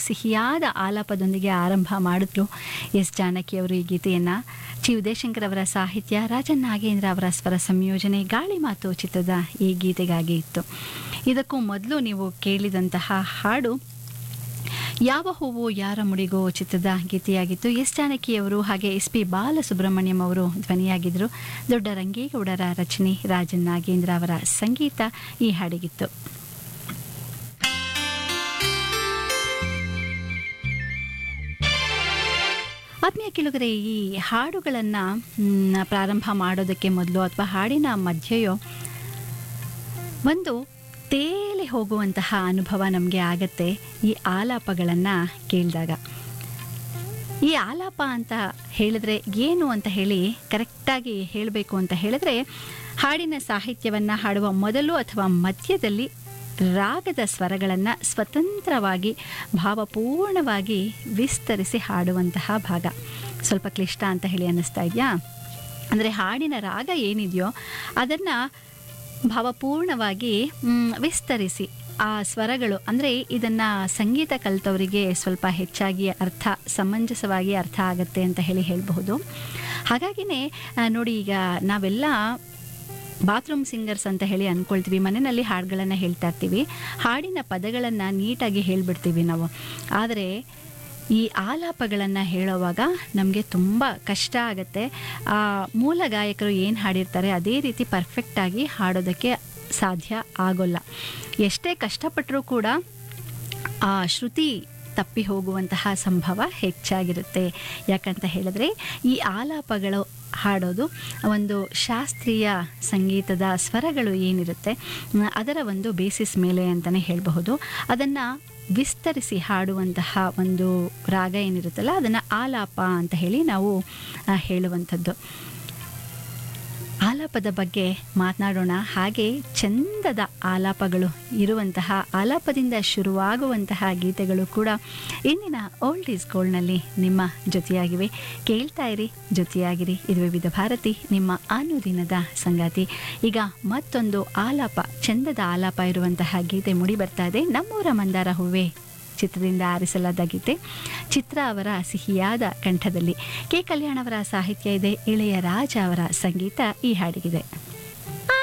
ಸಿಹಿಯಾದ ಆಲಾಪದೊಂದಿಗೆ ಆರಂಭ ಮಾಡಿದ್ರು ಎಸ್ ಜಾನಕಿಯವರು ಈ ಗೀತೆಯನ್ನು ಚಿ ಉದಯಶಂಕರ್ ಅವರ ಸಾಹಿತ್ಯ ರಾಜನ್ ನಾಗೇಂದ್ರ ಅವರ ಸ್ವರ ಸಂಯೋಜನೆ ಗಾಳಿ ಮಾತು ಚಿತ್ರದ ಈ ಗೀತೆಗಾಗಿ ಇತ್ತು ಇದಕ್ಕೂ ಮೊದಲು ನೀವು ಕೇಳಿದಂತಹ ಹಾಡು ಯಾವ ಹೂವು ಯಾರ ಮುಡಿಗೋ ಚಿತ್ರದ ಗೀತೆಯಾಗಿತ್ತು ಎಸ್ ಜಾನಕಿಯವರು ಹಾಗೆ ಎಸ್ ಪಿ ಬಾಲಸುಬ್ರಹ್ಮಣ್ಯಂ ಅವರು ಧ್ವನಿಯಾಗಿದ್ದರು ದೊಡ್ಡ ರಂಗೇಗೌಡರ ರಚನೆ ರಾಜನ್ ನಾಗೇಂದ್ರ ಅವರ ಸಂಗೀತ ಈ ಹಾಡಿಗಿತ್ತು ಆತ್ಮೀಯ ಕೆಳಗರೆ ಈ ಹಾಡುಗಳನ್ನು ಪ್ರಾರಂಭ ಮಾಡೋದಕ್ಕೆ ಮೊದಲು ಅಥವಾ ಹಾಡಿನ ಮಧ್ಯೆಯೋ ಒಂದು ತೇಲಿ ಹೋಗುವಂತಹ ಅನುಭವ ನಮಗೆ ಆಗತ್ತೆ ಈ ಆಲಾಪಗಳನ್ನು ಕೇಳಿದಾಗ ಈ ಆಲಾಪ ಅಂತ ಹೇಳಿದ್ರೆ ಏನು ಅಂತ ಹೇಳಿ ಕರೆಕ್ಟಾಗಿ ಹೇಳಬೇಕು ಅಂತ ಹೇಳಿದ್ರೆ ಹಾಡಿನ ಸಾಹಿತ್ಯವನ್ನು ಹಾಡುವ ಮೊದಲು ಅಥವಾ ಮಧ್ಯದಲ್ಲಿ ರಾಗದ ಸ್ವರಗಳನ್ನು ಸ್ವತಂತ್ರವಾಗಿ ಭಾವಪೂರ್ಣವಾಗಿ ವಿಸ್ತರಿಸಿ ಹಾಡುವಂತಹ ಭಾಗ ಸ್ವಲ್ಪ ಕ್ಲಿಷ್ಟ ಅಂತ ಹೇಳಿ ಅನ್ನಿಸ್ತಾ ಇದೆಯಾ ಅಂದರೆ ಹಾಡಿನ ರಾಗ ಏನಿದೆಯೋ ಅದನ್ನು ಭಾವಪೂರ್ಣವಾಗಿ ಮ್, ವಿಸ್ತರಿಸಿ ಆ ಸ್ವರಗಳು ಅಂದರೆ ಇದನ್ನು ಸಂಗೀತ ಕಲಿತವರಿಗೆ ಸ್ವಲ್ಪ ಹೆಚ್ಚಾಗಿ ಅರ್ಥ ಸಮಂಜಸವಾಗಿ ಅರ್ಥ ಆಗುತ್ತೆ ಅಂತ ಹೇಳಿ ಹೇಳಬಹುದು ಹಾಗಾಗಿನೇ ಆ, ನೋಡಿ ಈಗ ನಾವೆಲ್ಲ ಬಾತ್ರೂಮ್ ಸಿಂಗರ್ಸ್ ಅಂತ ಹೇಳಿ ಅಂದ್ಕೊಳ್ತೀವಿ ಮನೆಯಲ್ಲಿ ಹಾಡುಗಳನ್ನು ಹೇಳ್ತಾ ಇರ್ತೀವಿ ಹಾಡಿನ ಪದಗಳನ್ನು ನೀಟಾಗಿ ಹೇಳಿಬಿಡ್ತೀವಿ ನಾವು ಆದರೆ ಈ ಆಲಾಪಗಳನ್ನು ಹೇಳುವಾಗ ನಮಗೆ ತುಂಬ ಕಷ್ಟ ಆಗುತ್ತೆ ಆ ಮೂಲ ಗಾಯಕರು ಏನು ಹಾಡಿರ್ತಾರೆ ಅದೇ ರೀತಿ ಪರ್ಫೆಕ್ಟಾಗಿ ಹಾಡೋದಕ್ಕೆ ಸಾಧ್ಯ ಆಗೋಲ್ಲ ಎಷ್ಟೇ ಕಷ್ಟಪಟ್ಟರೂ ಕೂಡ ಆ ಶ್ರುತಿ ತಪ್ಪಿ ಹೋಗುವಂತಹ ಸಂಭವ ಹೆಚ್ಚಾಗಿರುತ್ತೆ ಯಾಕಂತ ಹೇಳಿದ್ರೆ ಈ ಆಲಾಪಗಳು ಹಾಡೋದು ಒಂದು ಶಾಸ್ತ್ರೀಯ ಸಂಗೀತದ ಸ್ವರಗಳು ಏನಿರುತ್ತೆ ಮ್, ಅದರ ಒಂದು ಬೇಸಿಸ್ ಮೇಲೆ ಅಂತಲೇ ಹೇಳಬಹುದು ಅದನ್ನು ವಿಸ್ತರಿಸಿ ಹಾಡುವಂತಹ ಒಂದು ರಾಗ ಏನಿರುತ್ತಲ್ಲ ಅದನ್ನು ಆಲಾಪ ಅಂತ ಹೇಳಿ ನಾವು ಆ, ಹೇಳುವಂಥದ್ದು ಆಲಾಪದ ಬಗ್ಗೆ ಮಾತನಾಡೋಣ ಹಾಗೆ ಚಂದದ ಆಲಾಪಗಳು ಇರುವಂತಹ ಆಲಾಪದಿಂದ ಶುರುವಾಗುವಂತಹ ಗೀತೆಗಳು ಕೂಡ ಇಂದಿನ ಓಲ್ಡ್ ಈಸ್ ಗೋಲ್ಡ್ನಲ್ಲಿ ನಿಮ್ಮ ಜೊತೆಯಾಗಿವೆ ಕೇಳ್ತಾ ಇರಿ ಜೊತೆಯಾಗಿರಿ ಇದು ವಿವಿಧ ಭಾರತಿ ನಿಮ್ಮ ಅನುದಿನದ ಸಂಗಾತಿ ಈಗ ಮತ್ತೊಂದು ಆಲಾಪ ಚಂದದ ಆಲಾಪ ಇರುವಂತಹ ಗೀತೆ ಮುಡಿ ಬರ್ತಾ ಇದೆ ನಮ್ಮೂರ ಮಂದಾರ ಹೂವೇ ಚಿತ್ರದಿಂದ ಆರಿಸಲಾದ ಗೀತೆ ಚಿತ್ರ ಅವರ ಸಿಹಿಯಾದ ಕಂಠದಲ್ಲಿ ಕೆ ಕಲ್ಯಾಣ್ ಅವರ ಸಾಹಿತ್ಯ ಇದೆ ಇಳೆಯ ರಾಜ ಅವರ ಸಂಗೀತ ಈ ಹಾಡಿಗಿದೆ